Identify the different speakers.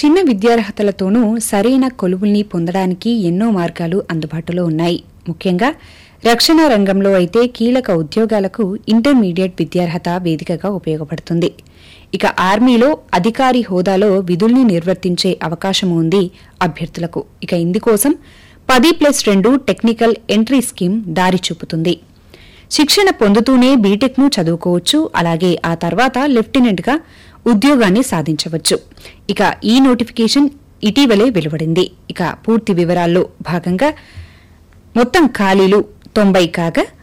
Speaker 1: చిన్న విద్యార్హతలతోనూ సరైన కొలువుల్ని పొందడానికి ఎన్నో మార్గాలు అందుబాటులో ఉన్నాయి ముఖ్యంగా రక్షణ రంగంలో అయితే కీలక ఉద్యోగాలకు ఇంటర్మీడియట్ విద్యార్హత వేదికగా ఉపయోగపడుతుంది ఇక ఆర్మీలో అధికారి హోదాలో విధుల్ని నిర్వర్తించే అవకాశం ఉంది అభ్యర్థులకు ఇక ఇందుకోసం పది ప్లస్ రెండు టెక్నికల్ ఎంట్రీ స్కీమ్ దారి చూపుతుంది శిక్షణ పొందుతూనే బీటెక్ను చదువుకోవచ్చు అలాగే ఆ తర్వాత లెఫ్టినెంట్గా ఉద్యోగాన్ని సాధించవచ్చు ఇక ఈ నోటిఫికేషన్ ఇటీవలే వెలువడింది ఇక పూర్తి వివరాల్లో భాగంగా మొత్తం ఖాళీలు తొంభై కాగా